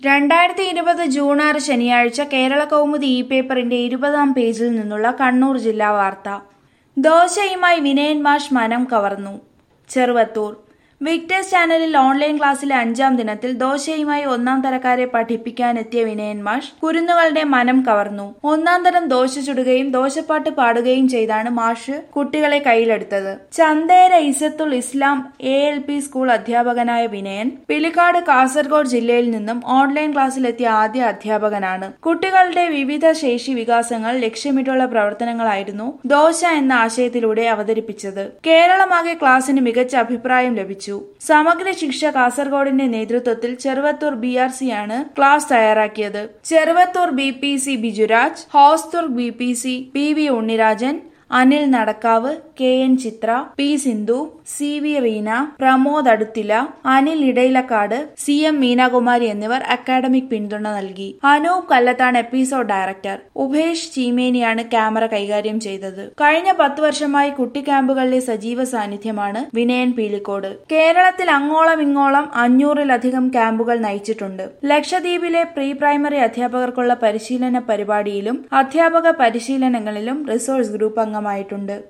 രണ്ടായിരത്തി ഇരുപത് ജൂൺ ആറ് ശനിയാഴ്ച കേരള കൗമുദി ഇ പേപ്പറിന്റെ ഇരുപതാം പേജിൽ നിന്നുള്ള കണ്ണൂർ ജില്ലാ വാർത്ത ദോശയുമായി വിനയൻ മാഷ് മനം കവർന്നു ചെറുവത്തൂർ വിക്ടേഴ്സ് ചാനലിൽ ഓൺലൈൻ ക്ലാസ്സിലെ അഞ്ചാം ദിനത്തിൽ ദോശയുമായി ഒന്നാം തരക്കാരെ പഠിപ്പിക്കാനെത്തിയ വിനയൻ മാഷ് കുരുന്നുകളുടെ മനം കവർന്നു ഒന്നാം തരം ദോശ ചുടുകയും ദോശപ്പാട്ട് പാടുകയും ചെയ്താണ് മാഷ് കുട്ടികളെ കയ്യിലെടുത്തത് Chandera Izzathul Islam A L P school അധ്യാപകനായ വിനയൻ പിലിക്കാട് കാസർഗോഡ് ജില്ലയിൽ നിന്നും ഓൺലൈൻ ക്ലാസ്സിലെത്തിയ ആദ്യ അധ്യാപകനാണ് കുട്ടികളുടെ വിവിധ ശേഷി വികാസങ്ങൾ ലക്ഷ്യമിട്ടുള്ള പ്രവർത്തനങ്ങളായിരുന്നു ദോശ എന്ന ആശയത്തിലൂടെ അവതരിപ്പിച്ചത് കേരളമാകെ ക്ലാസ്സിന് മികച്ച അഭിപ്രായം ലഭിച്ചു സമഗ്ര ശിക്ഷ കാസർഗോഡിന്റെ നേതൃത്വത്തിൽ ചെറുവത്തൂർ ബി ആർ സി ആണ് ക്ലാസ് തയ്യാറാക്കിയത് Cheruvathur B P C Bijuraj Hosdurg B P C P V Unnirajan Anil Nadakkavu K N Chithra P Sindhu C V Reena Pramod Aduthila Anil Idayilakkad C M Meenakumari എന്നിവർ അക്കാഡമിക് പിന്തുണ നൽകി അനൂപ് കല്ലത്താണ് എപ്പിസോഡ് ഡയറക്ടർ ഉപേഷ് ചീമേനിയാണ് ക്യാമറ കൈകാര്യം ചെയ്തത് കഴിഞ്ഞ പത്ത് വർഷമായി കുട്ടി ക്യാമ്പുകളിലെ സജീവ സാന്നിധ്യമാണ് വിനയൻ പീലിക്കോട് കേരളത്തിൽ അങ്ങോളം ഇങ്ങോളം അഞ്ഞൂറിലധികം ക്യാമ്പുകൾ നയിച്ചിട്ടുണ്ട് ലക്ഷദ്വീപിലെ പ്രീ പ്രൈമറി അധ്യാപകർക്കുള്ള പരിശീലന പരിപാടിയിലും അധ്യാപക പരിശീലനങ്ങളിലും റിസോഴ്സ് ഗ്രൂപ്പ് അംഗമായിട്ടുണ്ട്